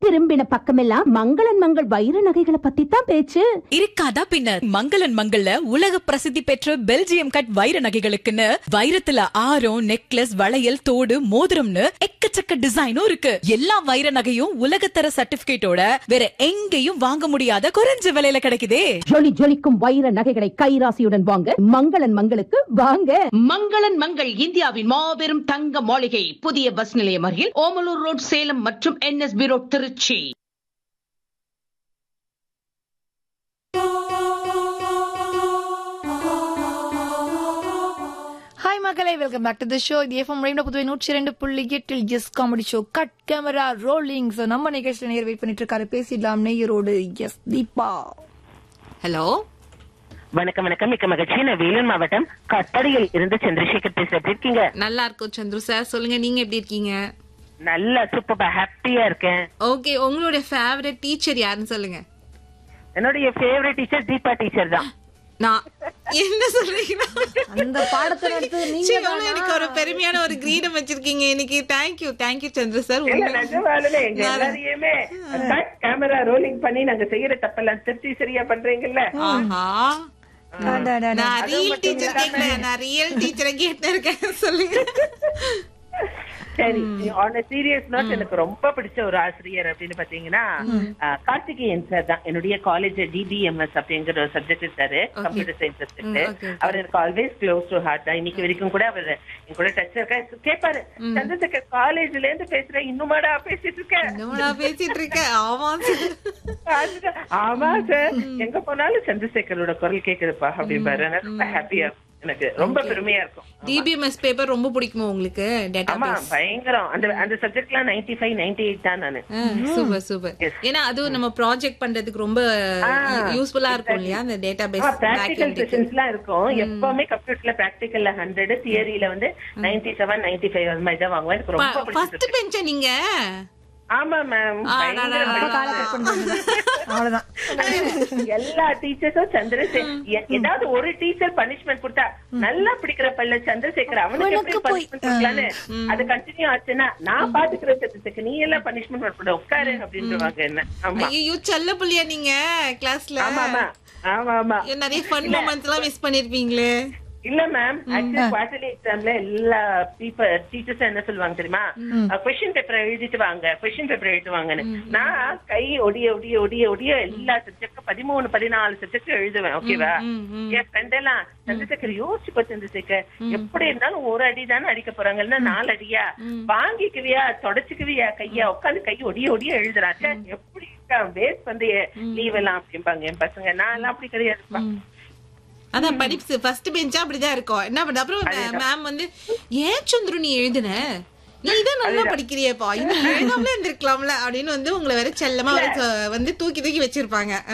திரும்பின பக்கமெல்லாம் மங்களன் மங்கள் வைர நகைகளை பத்தி தான் பேச்சு இருக்காதா பின்ன மங்களன் மங்கள்ல உலக பிரசித்தி பெற்ற பெல்ஜியம் கட் வைர நகைகளுக்குன்னு வைரத்துல ஆரம் நெக்லஸ் வளையல் தோடு மோதிரம்னு எக்கச்சக்க டிசைனும் இருக்கு எல்லா வைர நகையும் உலகத்தர சர்டிபிகேட்டோட வேற எங்கேயும் வாங்க முடியாத குறைஞ்ச விலையில கிடைக்குதே ஜொலி ஜொலிக்கும் வைர நகைகளை கைராசியுடன் வாங்க மங்களன் மங்களுக்கு வாங்க மங்களன் மங்கள் இந்தியாவின் மாபெரும் தங்க மாளிகை புதிய பஸ் நிலையம் அருகில் ஓமலூர் ரோட் சேலம் மற்றும் என்எஸ்பி ரோட் திருச்சி ஹாய் மகளே welcome back to the show இது எஃப்எம் ரெயின்போ புதுவை நூற்றி ரெண்டு புள்ளி எட்டில் yes comedy show cut camera rolling so நம்ம நிகழ்ச்சியில் நேர் வெயிட் பண்ணிட்டு இருக்காரு பேசிடலாம் நெய்யரோடு எஸ் தீபா ஹலோ வணக்கம் வணக்கம் மிக்க மகிழ்ச்சி நான் வேலூர் மாவட்டம் கட்டடியில் இருந்து சந்திரசேகர் பேசுறேன் எப்படி இருக்கீங்க நல்லா இருக்கோம் சந்துரு சார் சொல்லுங்க நீங்க எப்படி இருக்கீங்க நல்லா சூப்பர் ஹாப்பியா இருக்கேன் ஓகே உங்களுடைய ஃபேவரட் டீச்சர் யாருன்னு சொல்லுங்க என்னுடைய ஃபேவரட் டீச்சர் தீபா டீச்சர் தான் நான் என்ன சொல்றீங்க அந்த பாடத்தை நடத்து நீங்க சீ, எவ்வளவு எனக்கு ஒரு பெருமையான ஒரு கிரீடம் வச்சிருக்கீங்க இன்னைக்கு தேங்க்யூ தேங்க்யூ சந்திர சார் இல்ல நிஜமாலுமே எங்க எல்லாரையுமே கேமரா ரோலிங் பண்ணி நாங்க செய்யற தப்பெல்லாம் திருத்தி சரியா பண்றீங்கல்ல ஆஹா அடடடட. நான் ரியல் டீச்சர் கேட்கல நான் ரியல் டீச்சரை கேட்டு இருக்கேன் சொல்லுங்க சரி ஆன் சீரியஸ் நோட் எனக்கு ரொம்ப பிடிச்ச ஒரு ஆசிரியர் அப்படின்னு பாத்தீங்கன்னா அஹ், கார்த்திகேயன் சார் தான் என்னுடைய காலேஜ் டிபிஎம்எஸ் அப்படிங்கிற ஒரு சப்ஜெக்ட் இருக்காரு computer science hmm, subject okay. அவர் எனக்கு ஆல்வேஸ் க்ளோஸ் டு ஹார்ட் தான் இன்னைக்கு வரைக்கும் கூட அவர் என் கூட டச் இருக்கா கேட்பாரு சந்திரசேகர் காலேஜ்ல இருந்து பேசுறேன் இன்னுமாடா பேசிட்டு இருக்கேன் என்னடா பேசிட்டு இருக்க ஆமா அதுதான், ஆமா சார் எங்க போனாலும் சந்திரசேகரோட குரல் கேக்குதுப்பா அப்படிம்பாரு எனக்கு ரொம்ப ஹாப்பியா இருக்கும் எனக்கு ரொம்ப பெருமையா இருக்கும் டிபிஎம்எஸ் பேப்பர் ரொம்ப பிடிக்குமா உங்களுக்கு டேட்டா ஆமா பயங்கரம் அந்த அந்த சப்ஜெக்ட்லாம் நைன்டி ஃபைவ் நைன்டி எயிட் தான் நானு சூப்பர் சூப்பர் ஏன்னா அதுவும் நம்ம ப்ராஜெக்ட் பண்றதுக்கு ரொம்ப யூஸ்ஃபுல்லா இருக்கும் இல்லையா அந்த டேட்டா பேஸ் பிராக்டிகல் செஷன்ஸ் எல்லாம் இருக்கும் எப்பவுமே கம்ப்யூட்டர்ல பிராக்டிகல்ல ஹண்ட்ரட் தியரியில வந்து நைன்டி செவன் நைன்டி ஃபைவ் அந்த மாதிரி தான் வாங்குவேன் எனக்கு ரொம்ப ஃபர்ஸ்ட் பிடிச்சது பெஞ்ச நீங்க ஆமா மேம் அவ்வளவுதான் எல்லா டீச்சர்ஸும் சந்திரசேகர் எ- ஏதாவது ஒரு டீச்சர் பனிஷ்மெண்ட் கொடுத்தா நல்லா பிடிக்கிற பல்ல சந்திரசேகர் அவனுக்கு எப்படி பனிஷ்மெண்ட் கொடுக்கலான்னு அது கண்டினியூ ஆச்சுன்னா நான் பாத்துக்கிற சந்திரசேகர் நீ எல்லாம் பனிஷ்மெண்ட் பண்ண உட்காரு அப்படின்றவாங்க என்ன ஆமா ஐயோ செல்ல புள்ளியா நீங்க கிளாஸ்ல ஆமா ஆமா ஆமா ஆமா நிறைய ஃபன் மூமெண்ட்ஸ் எல்லாம் மிஸ் பண்ணிருப்பீங்களே இல்ல மேம் ஆக்சுவலி குவார்டர்லி எக்ஸாம்ல எல்லா பீப்பர் டீச்சர்ஸ் என்ன சொல்லுவாங்க தெரியுமா கொஸ்டின் பேப்பர் எழுதிட்டு வாங்க கொஸ்டின் பேப்பர் எழுதிட்டு வாங்கன்னு நான் கை ஒடிய ஒடிய ஒடிய ஒடிய எல்லா சப்ஜெக்ட் பதிமூணு பதினாலு சப்ஜெக்ட் எழுதுவேன் ஓகேவா என் ஃப்ரெண்ட் எல்லாம் சந்திரசேகர் யோசிச்சுக்கோ சந்திரசேகர் எப்படி இருந்தாலும் ஒரு அடி தானே அடிக்க போறாங்கன்னா நாலு அடியா வாங்கிக்குவியா தொடச்சுக்குவியா கையா உட்காந்து கை ஒடிய ஒடிய எழுதுறாச்சே எப்படி வேஸ்ட் வந்து லீவ் எல்லாம் அப்படிம்பாங்க என் பசங்க நான் எல்லாம் அப்படி கிடையாதுப்பா அதான் படிப்பு ஃபர்ஸ்ட் பெஞ்சா அப்படிதான் இருக்கும் என்ன பண்ண அப்புறம் மேம் வந்து ஏன் சந்துரு நீ எழுதுன நீ தான் நல்லா படிக்கிறியப்பா இன்னும் எழுதாமலே இருந்திருக்கலாம்ல அப்படின்னு வந்து உங்களை வேற செல்லமா வேற வந்து தூக்கி தூக்கி வச்சிருப்பாங்க